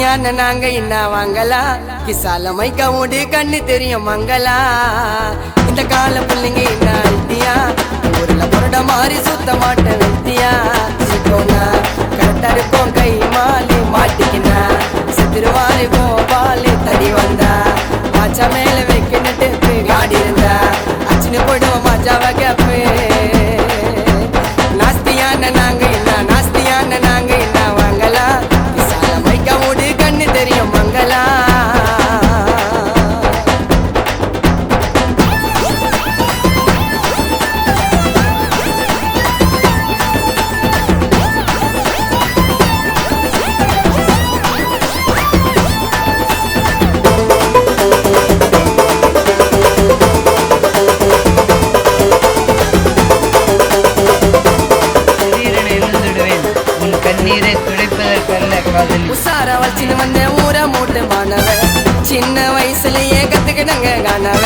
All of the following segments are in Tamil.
நாஸ்தியான நாங்க என்ன வாங்கலா கிசால மைக்க ஓடு கண்ணு தெரியும் மங்களா இந்த கால பிள்ளைங்க என்ன அல்தியா ஊர்ல புரட மாதிரி சுத்த மாட்டேன் வெத்தியா சிக்கோனா கரெக்டா இருக்கும் கை மாலி மாட்டிக்கினா செத்துருவாரு கோபாலி தடி வந்தா மாச்சா மேல வைக்கணுட்டு காடி இருந்தா அச்சினு போயிடுவோம் மாச்சாவ கேப்பு நாஸ்தியான நாங்க என்ன நாஸ்தியான நாங்க என்ன வாங்கலா விசால மைக்கா மூடு கண்ணு தெரியும் மங்களா திடீரென எழுந்துடுவேன் உன் கண்ணீரை துடைப்பதற்கல்ல காதலி உசார வச்சின்னு வந்த ஊர மூட்டு மாணவ சின்ன வயசுலயே கத்துக்கிட்டங்க காணவ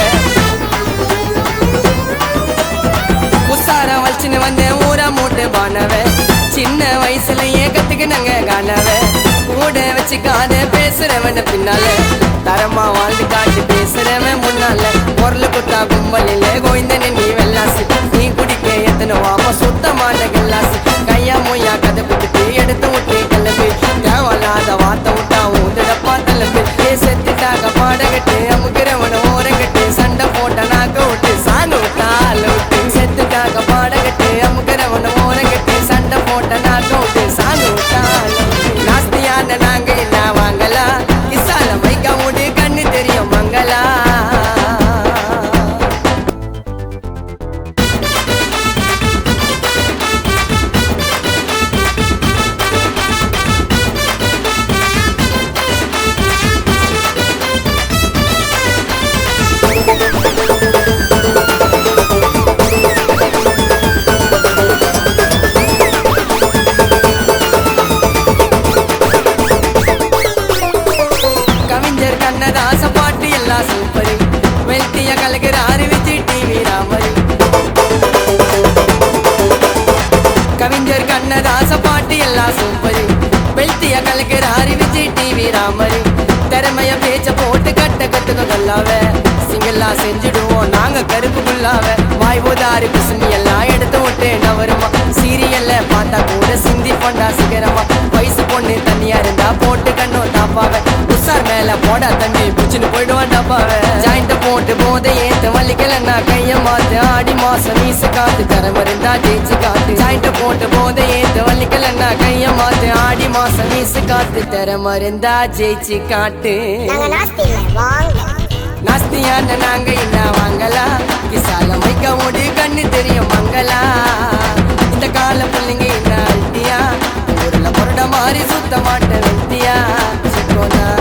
உசார வச்சின்னு வந்த ஊர மூட்டு மாணவ சின்ன வயசுலயே கத்துக்கிட்டங்க காணவ கூட வச்சுக்காத பேசுறவன பின்னால தரமா வாழ்ந்து காட்டு பேசுறவன் முன்னால பொருள் குத்தா கும்பலில கோய்ந்தன நீ வெள்ளாசி நீ குடிக்க எத்தனை வாப்ப சுத்தமான கல்லாசி கையா மொய்யா கதை புட்டு எடுத்து விட்டு கிளம்பி தேவையில்லாத வார்த்தை விட்டா ஊதுடப்பா தளம்பு ஏ செத்துட்டாக பாடகட்டு அமுக்கிறவன ஓரங்கட்டு சண்டை போட்ட நாக்க விட்டு சாணு கால விட்டு செத்துட்டாக பாடகட்டு அமுக்கிறவன ஓரங்கட்டு சண்டை போட்ட நாக்க விட்டு சாணு கால விட்டு நாஸ்தியான நாங்க என்ன வாங்கலா கிசால மைக்கா மூடு கண்ணு தெரியும் மங்களா கவிஞர் கண்ணதாச பாட்டு எல்லாம் சூப்பரு வெல்த்திய கலகிறாரு விஜய் டிவி ராமரு கவிஞர் கண்ணதாச பாட்டு எல்லாம் சூப்பரு வெல்த்திய கலகிறாரு விஜய் டிவி ராமரு திறமைய பேச்ச போட்டு கட்ட கத்துக்க கொல்லாவ சிங்கிளா செஞ்சுடுவோம் நாங்க கருப்பு குள்ளாவ வாய் உதாரி பிசுனி எல்லாம் எடுத்து விட்டு நவருமா சீரியல்ல பார்த்தா கூட சிந்தி பொண்டா சிகரமா வயசு பொண்ணு தண்ணியா இருந்தா போட்டு கண்ணோம் தாப்பாவ உசார் மேல போடா தம்பி புச்சுன்னு போயிடுவான் டப்பாவ ஜாயிண்ட் போட்டு போதை ஏத்து வலிக்கலன்னா கைய மாத்து ஆடி மாசம் வீசு காத்து திறமை இருந்தா ஜெயிச்சு காத்து ஜாயிண்ட் போட்டு போதை ஏத்து வலிக்கலன்னா கைய மாத்து ஆடி மாசம் வீசு காத்து திறமை இருந்தா ஜெயிச்சு காட்டு நாங்க நாஸ்தி இல்ல வாங்க நாஸ்தியான நாங்க என்ன வாங்கலா கிசால மைக்க ஓடு கண்ணு தெரியும் மங்களா இந்த கால பிள்ளைங்க என்ன அல்ட்டியா ஊர்ல புரட மாதிரி சுத்த மாட்டேன் வெத்தியா சிக்கோனா